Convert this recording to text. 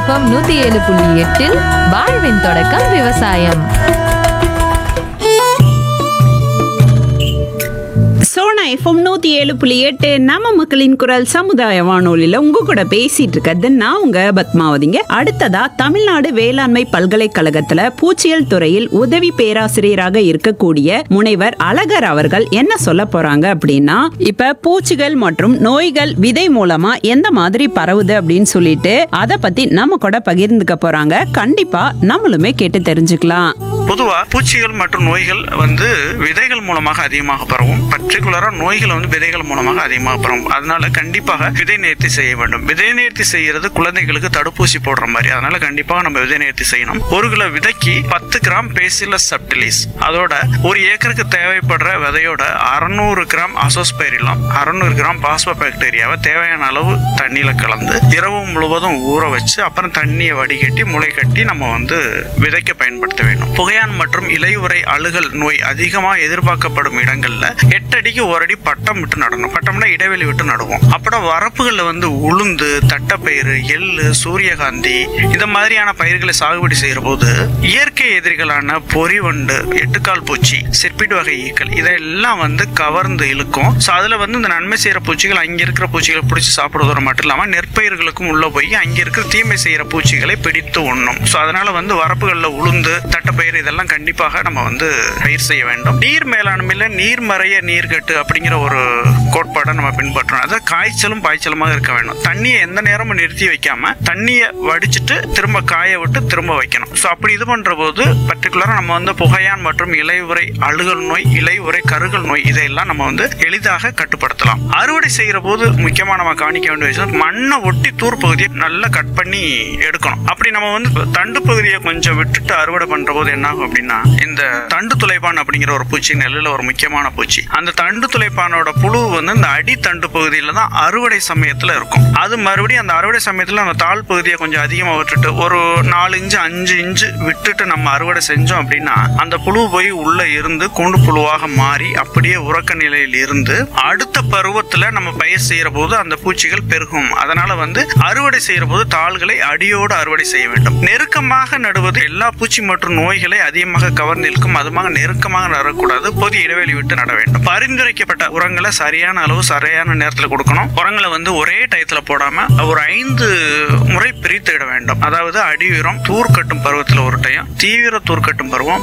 FM நூத்தி ஏழு புள்ளி எட்டில் வாழ்வின் தொடக்கம் விவசாயம் சோனா எஃப்எம் நூத்தி ஏழு புள்ளி எட்டு நம்ம மக்களின் குரல் சமுதாய வானொலியில உங்க கூட பேசிட்டு இருக்கிறது நான் உங்க பத்மாவதிங்க அடுத்ததா தமிழ்நாடு வேளாண்மை பல்கலைக்கழகத்துல பூச்சியல் துறையில் உதவி பேராசிரியராக இருக்கக்கூடிய முனைவர் அழகர் அவர்கள் என்ன சொல்ல போறாங்க அப்படின்னா இப்ப பூச்சிகள் மற்றும் நோய்கள் விதை மூலமா எந்த மாதிரி பரவுது அப்படின்னு சொல்லிட்டு அதை பத்தி நம்ம கூட பகிர்ந்துக்க போறாங்க கண்டிப்பா நம்மளுமே கேட்டு தெரிஞ்சுக்கலாம் பொதுவா பூச்சிகள் மற்றும் நோய்கள் வந்து விதைகள் மூலமாக அதிகமாக பரவும் பர்டிகுலரா நோய்கள் வந்து விதைகள் மூலமாக அதிகமாக பரவும் அதனால கண்டிப்பாக விதை நேர்த்தி செய்ய வேண்டும் விதை நேர்த்தி செய்யறது குழந்தைகளுக்கு தடுப்பூசி போடுற மாதிரி அதனால கண்டிப்பாக நம்ம விதை நேர்த்தி செய்யணும் ஒரு கிலோ விதைக்கு பத்து கிராம் பேசிலஸ் சப்டிலிஸ் அதோட ஒரு ஏக்கருக்கு தேவைப்படுற விதையோட அறுநூறு கிராம் அசோஸ்பைரிலம் அறுநூறு கிராம் பாஸ்போ பாக்டீரியாவை தேவையான அளவு தண்ணியில கலந்து இரவு முழுவதும் ஊற வச்சு அப்புறம் தண்ணியை வடிகட்டி முளை கட்டி நம்ம வந்து விதைக்க பயன்படுத்த வேண்டும் புகையான் மற்றும் இலையுறை அழுகல் நோய் அதிகமாக எதிர்பார்க்கப்படும் இடங்கள்ல எட்டு அடிக்கு ஒரு அடி பட்டம் விட்டு நடணும் பட்டம்னா இடைவெளி விட்டு நடுவோம் அப்புறம் வரப்புகளில் வந்து உளுந்து தட்டைப்பயிறு எள்ளு சூரியகாந்தி இந்த மாதிரியான பயிர்களை சாகுபடி செய்யற போது இயற்கை எதிரிகளான பொறிவண்டு எட்டுக்கால் பூச்சி செப்பிடு வகை ஈக்கள் இதெல்லாம் வந்து கவர்ந்து இழுக்கும் ஸோ அதுல வந்து இந்த நன்மை செய்யற பூச்சிகள் அங்க இருக்கிற பூச்சிகளை பிடிச்சி சாப்பிடுவதோடு மட்டும் இல்லாம நெற்பயிர்களுக்கும் உள்ள போய் அங்க இருக்கிற தீமை செய்யற பூச்சிகளை பிடித்து உண்ணும் ஸோ அதனால வந்து வரப்புகளில் உளுந்து தட்டைப்பயிறு இதெல்லாம் கண்டிப்பாக நம்ம வந்து பயிர் செய்ய வேண்டும் நீர் மேலாண்மையில நீர்மறைய நீர்கட்டு அப்படிங்கிற ஒரு கோட்பாடை நம்ம பின்பற்றணும் அதாவது காய்ச்சலும் பாய்ச்சலுமாக இருக்க வேண்டும் தண்ணியை எந்த நேரமும் நிறுத்தி வைக்காம தண்ணியை வடிச்சிட்டு திரும்ப காய விட்டு திரும்ப வைக்கணும் ஸோ அப்படி இது பண்ற போது பர்டிகுலரா நம்ம வந்து புகையான் மற்றும் இலையுறை அழுகல் நோய் இலையுறை கருகல் நோய் இதையெல்லாம் நம்ம வந்து எளிதாக கட்டுப்படுத்தலாம் அறுவடை செய்யற போது முக்கியமா நம்ம கவனிக்க வேண்டிய விஷயம் மண்ணை ஒட்டி தூர் பகுதியை நல்லா கட் பண்ணி எடுக்கணும் அப்படி நம்ம வந்து தண்டு பகுதியை கொஞ்சம் விட்டுட்டு அறுவடை பண்ற போது என்ன ஆகும் அப்படின்னா இந்த தண்டு துளைப்பான் அப்படிங்கிற ஒரு பூச்சி நெல்லுல ஒரு முக்கியமான பூச்சி அந்த தண்டு துளைப்பானோட புழு வந்து இந்த அடி தண்டு பகுதியில தான் அறுவடை சமயத்துல இருக்கும் அது மறுபடியும் அந்த அறுவடை சமயத்துல அந்த தாழ் பகுதியை கொஞ்சம் அதிகமா விட்டுட்டு ஒரு நாலு இன்ச்சு அஞ்சு இன்ச்சு விட்டுட்டு நம்ம அறுவடை செஞ்சோம் அப்படின்னா அந்த புழு போய் உள்ள இருந்து கூண்டு புழுவாக மாறி அப்படியே உறக்க நிலையில் இருந்து அடுத்த பருவத்துல நம்ம பயிர் செய்யற போது அந்த பூச்சிகள் பெருகும் அதனால வந்து அறுவடை செய்யற போது தாள்களை அடியோடு அறுவடை செய்ய வேண்டும் நெருக்கமாக நடுவது எல்லா பூச்சி மற்றும் நோய்களை அதிகமாக கவர்ந்து இழுக்கும் அதுமாக நெருக்கமாக நடக்கூடாது பொது இடைவெளி விட்டு நட வேண்டும் பரிந்துரைக்கப்பட்ட உரங்களை சரியான அளவு சரியான நேரத்தில் கொடுக்கணும் உரங்களை வந்து ஒரே டயத்துல போடாம ஒரு ஐந்து முறை பிரித்து இட வேண்டும் அதாவது அடி உரம் தூர் கட்டும் பருவத்தில் ஒரு டயம் தீவிர தூர் கட்டும் பருவம்